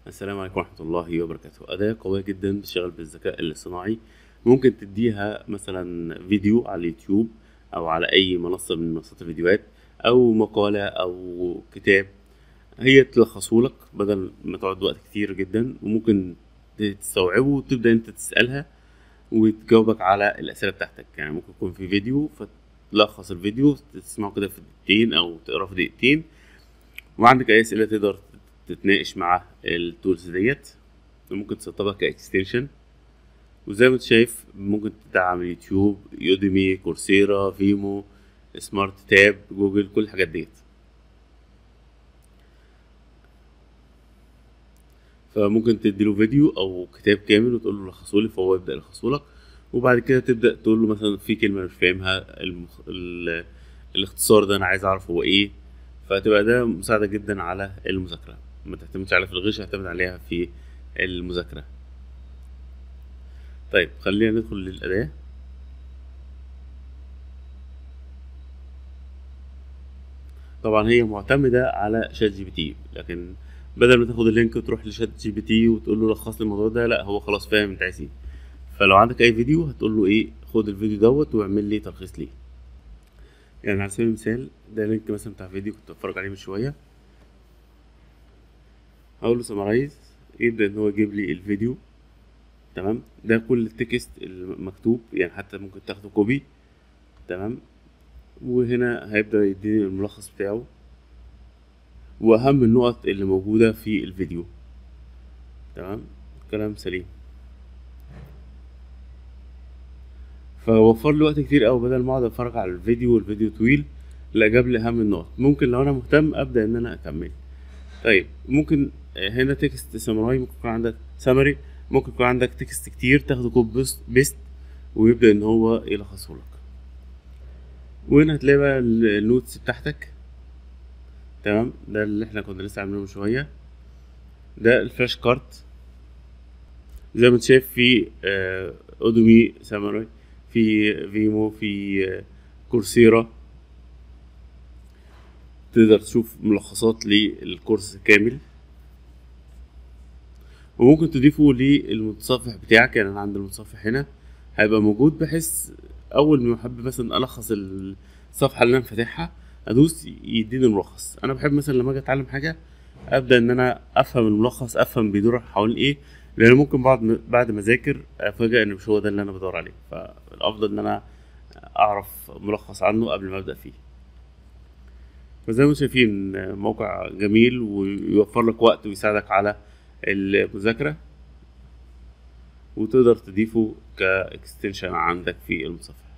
السلام عليكم ورحمة الله وبركاته أداة قوية جدا بتشتغل بالذكاء الاصطناعي ممكن تديها مثلا فيديو على اليوتيوب أو على أي منصة من منصات الفيديوهات أو مقالة أو كتاب هي تلخصهولك بدل ما تقعد وقت كتير جدا وممكن تستوعبه وتبدأ أنت تسألها وتجاوبك على الأسئلة بتاعتك يعني ممكن يكون في فيديو فتلخص الفيديو تسمعه كده في دقيقتين أو تقراه في دقيقتين وعندك أي أسئلة تقدر تتناقش مع التولز ديت ممكن تسطبها كاكستنشن وزي ما انت شايف ممكن تدعم اليوتيوب يوديمي كورسيرا فيمو سمارت تاب جوجل كل الحاجات ديت فممكن تديله فيديو او كتاب كامل وتقول له لخصولي فهو يبدا يلخصهولك وبعد كده تبدا تقول له مثلا في كلمه مش فاهمها المخ... ال... الاختصار ده انا عايز اعرف هو ايه فتبقى ده مساعده جدا على المذاكره ما تعتمدش عليها في الغش اعتمد عليها في المذاكرة طيب خلينا ندخل للأداة طبعا هي معتمدة على شات جي بي تي لكن بدل ما تاخد اللينك وتروح لشات جي بي تي وتقول له لخص لي الموضوع ده لا هو خلاص فاهم انت عايز ايه فلو عندك اي فيديو هتقول له ايه خد الفيديو دوت واعمل لي تلخيص ليه يعني على سبيل المثال ده لينك مثلا بتاع فيديو كنت بتفرج عليه من شويه هقول له سمرايز يبدا ان هو يجيب لي الفيديو تمام ده كل التكست المكتوب يعني حتى ممكن تاخده كوبي تمام وهنا هيبدا يديني الملخص بتاعه واهم النقط اللي موجوده في الفيديو تمام كلام سليم فوفر لي وقت كتير قوي بدل ما اقعد اتفرج على الفيديو والفيديو طويل لا جاب لي اهم النقط ممكن لو انا مهتم ابدا ان انا اكمل طيب ممكن هنا تكست ساموراي ممكن يكون عندك سامري ممكن يكون عندك تكست كتير تاخده كوب بيست ويبدا ان هو يلخصه لك وهنا هتلاقي بقى النوتس بتاعتك تمام ده اللي احنا كنا لسه عاملينه من شويه ده الفلاش كارت زي ما انت شايف في آه اودومي ساموراي في فيمو في آه كورسيرا تقدر تشوف ملخصات للكورس كامل وممكن تضيفه للمتصفح بتاعك يعني انا عند المتصفح هنا هيبقى موجود بحيث اول ما احب مثلا الخص الصفحه اللي انا فاتحها ادوس يديني الملخص انا بحب مثلا لما اجي اتعلم حاجه ابدا ان انا افهم الملخص افهم بيدور حوالين ايه لان ممكن بعد بعد ما اذاكر افاجئ ان مش هو ده اللي انا بدور عليه فالافضل ان انا اعرف ملخص عنه قبل ما ابدا فيه فزي ما شايفين موقع جميل ويوفر لك وقت ويساعدك على المذاكرة وتقدر تضيفه كاكستنشن عندك في المتصفح